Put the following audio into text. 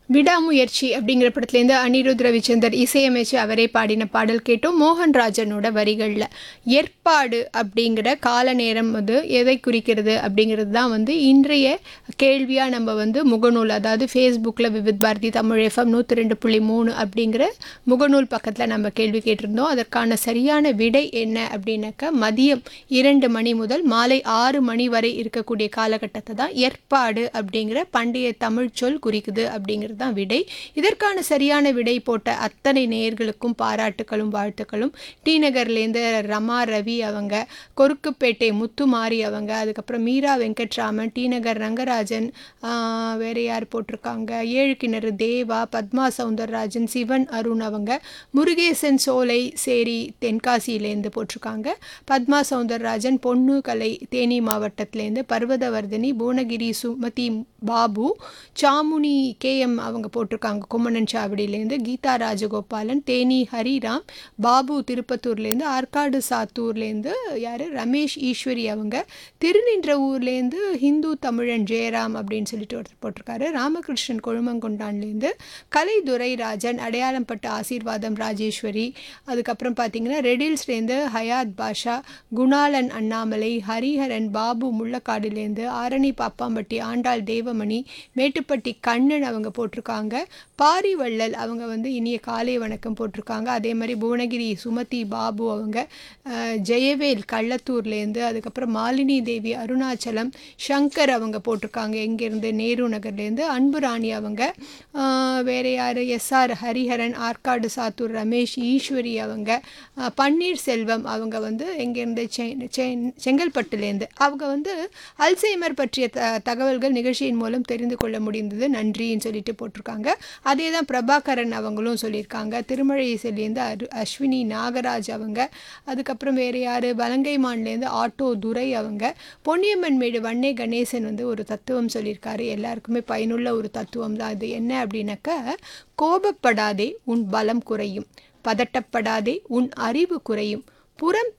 விடாமுயற்சி அப்படிங்கிற படத்துலேருந்து அனிருத் ரவிச்சந்தர் இசையமைச்சு அவரே பாடின பாடல் கேட்டோம் மோகன்ராஜனோட வரிகளில் ஏற்பாடு அப்படிங்கிற கால நேரம் வந்து எதை குறிக்கிறது அப்படிங்கிறது தான் வந்து இன்றைய கேள்வியாக நம்ம வந்து முகநூல் அதாவது ஃபேஸ்புக்கில் விவித் பாரதி தமிழ் எஃப்எம் நூற்றி ரெண்டு புள்ளி மூணு அப்படிங்கிற முகநூல் பக்கத்தில் நம்ம கேள்வி கேட்டிருந்தோம் அதற்கான சரியான விடை என்ன அப்படின்னாக்கா மதியம் இரண்டு மணி முதல் மாலை ஆறு மணி வரை இருக்கக்கூடிய காலகட்டத்தை தான் ஏற்பாடு அப்படிங்கிற பண்டைய தமிழ் சொல் குறிக்குது அப்படிங்கிறது தான் விடை இதற்கான சரியான விடை போட்ட அத்தனை நேயர்களுக்கும் பாராட்டுகளும் வாழ்த்துக்களும் டி நகர்லேருந்து ரமா ரவி அவங்க கொருக்குப்பேட்டை முத்துமாரி அவங்க அதுக்கப்புறம் மீரா வெங்கட்ராமன் டி நகர் ரங்கராஜன் ஆஹ், வேற யார் போட்டிருக்காங்க ஏழு கிணறு தேவா பத்மா சவுந்தரராஜன் சிவன் அருண் அவங்க முருகேசன் சோலை சேரி தென்காசியிலேருந்து போட்டிருக்காங்க பத்மா சவுந்தரராஜன் பொண்ணு கலை தேனி மாவட்டத்திலேருந்து பர்வதவர்தினி புவனகிரி சுமதி பாபு சாமுனி கேஎம் அவங்க போட்டிருக்காங்க கும்மணன் சாவடியிலேருந்து கீதா ராஜகோபாலன் தேனி ஹரிராம் பாபு திருப்பத்தூர்லேருந்து ஆற்காடு சாத்தூர்லேருந்து யார் ரமேஷ் ஈஸ்வரி அவங்க திருநின்ற ஊர்லேருந்து ஹிந்து தமிழன் ஜெயராம் அப்படின்னு சொல்லிட்டு ஒருத்தர் போட்டிருக்காரு ராமகிருஷ்ணன் கொழுமங்கொண்டான்லேருந்து கலை துரைராஜன் அடையாளம்பட்ட ஆசீர்வாதம் ராஜேஸ்வரி அதுக்கப்புறம் பார்த்தீங்கன்னா ரெடில்ஸ்லேருந்து ஹயாத் பாஷா குணாலன் அண்ணாமலை ஹரிஹரன் பாபு முள்ளக்காடுலேருந்து ஆரணி பாப்பாம்பட்டி ஆண்டாள் தேவமணி மேட்டுப்பட்டி கண்ணன் அவங்க போட்டிருக்காங்க பாரிவள்ளல் அவங்க வந்து இனிய காலை வணக்கம் போட்டிருக்காங்க அதே மாதிரி புவனகிரி சுமதி பாபு அவங்க அஹ், ஜெயவேல் கள்ளத்தூர்லேருந்து அதுக்கப்புறம் மாலினி தேவி அருணாச்சலம் சங்கர் அவங்க போட்டிருக்காங்க எங்கேருந்து நேரு நகர்லேருந்து அன்பு ராணி அவங்க அஹ், வேற யார் எஸ்ஆர் ஹரிஹரன் ஆற்காடு சாத்தூர் ரமேஷ் ஈஸ்வரி அவங்க அஹ், பன்னீர்செல்வம் அவங்க வந்து எங்கேருந்து செ- செ- செங்கல்பட்டுலேருந்து அவங்க வந்து அல்சைமர் பற்றிய த தகவல்கள் நிகழ்ச்சியின் மூலம் தெரிந்து கொள்ள முடிந்தது நன்றின்னு சொல்லிட்டு போட்டிருக்காங்க அதே தான் பிரபாகரன் அவங்களும் சொல்லியிருக்காங்க திருமழை இசையிலேருந்து அரு அஸ்வினி நாகராஜ் அவங்க அதுக்கப்புறம் வேறு யார் வலங்கைமான்லேருந்து ஆட்டோ துரை அவங்க பொன்னியம்மன் மேடு வன்னே கணேசன் வந்து ஒரு தத்துவம் சொல்லியிருக்காரு எல்லாருக்குமே பயனுள்ள ஒரு தத்துவம் தான் அது என்ன அப்படின்னாக்கா கோபப்படாதே உன் பலம் குறையும் பதட்டப்படாதே உன் அறிவு குறையும் புறம்